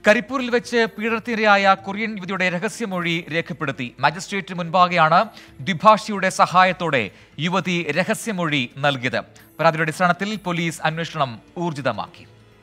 കരിപ്പൂരിൽ വെച്ച് പീഡനത്തിനിരയായ കൊറിയൻ യുവതിയുടെ രഹസ്യമൊഴി രേഖപ്പെടുത്തി മജിസ്ട്രേറ്റ് മുൻപാകെയാണ് ദ്വിഭാഷിയുടെ സഹായത്തോടെ യുവതി രഹസ്യമൊഴി നൽകിയത് പരാതിയുടെ അടിസ്ഥാനത്തിൽ പോലീസ് അന്വേഷണം ഊർജിതമാക്കി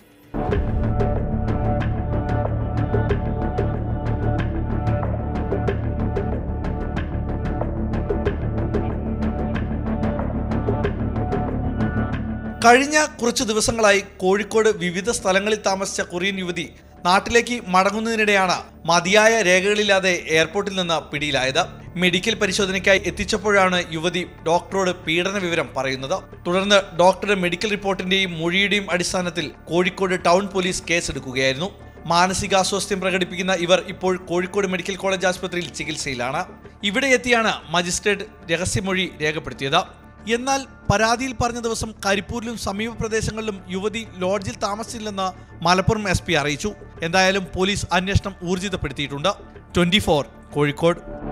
കഴിഞ്ഞ കുറച്ചു ദിവസങ്ങളായി കോഴിക്കോട് വിവിധ സ്ഥലങ്ങളിൽ താമസിച്ച കൊറിയൻ യുവതി നാട്ടിലേക്ക് മടങ്ങുന്നതിനിടെയാണ് മതിയായ രേഖകളില്ലാതെ എയർപോർട്ടിൽ നിന്ന് പിടിയിലായത് മെഡിക്കൽ പരിശോധനയ്ക്കായി എത്തിച്ചപ്പോഴാണ് യുവതി ഡോക്ടറോട് പീഡന വിവരം പറയുന്നത് തുടർന്ന് ഡോക്ടറുടെ മെഡിക്കൽ റിപ്പോർട്ടിന്റെയും മൊഴിയുടെയും അടിസ്ഥാനത്തിൽ കോഴിക്കോട് ടൗൺ പോലീസ് കേസെടുക്കുകയായിരുന്നു മാനസികാസ്വാസ്ഥ്യം പ്രകടിപ്പിക്കുന്ന ഇവർ ഇപ്പോൾ കോഴിക്കോട് മെഡിക്കൽ കോളേജ് ആശുപത്രിയിൽ ചികിത്സയിലാണ് ഇവിടെ എത്തിയാണ് മജിസ്ട്രേറ്റ് രഹസ്യമൊഴി രേഖപ്പെടുത്തിയത് എന്നാൽ പരാതിയിൽ പറഞ്ഞ ദിവസം കരിപ്പൂരിലും സമീപ പ്രദേശങ്ങളിലും യുവതി ലോഡ്ജിൽ താമസിച്ചില്ലെന്ന് മലപ്പുറം എസ് അറിയിച്ചു എന്തായാലും പോലീസ് അന്വേഷണം ഊർജിതപ്പെടുത്തിയിട്ടുണ്ട് ട്വന്റി കോഴിക്കോട്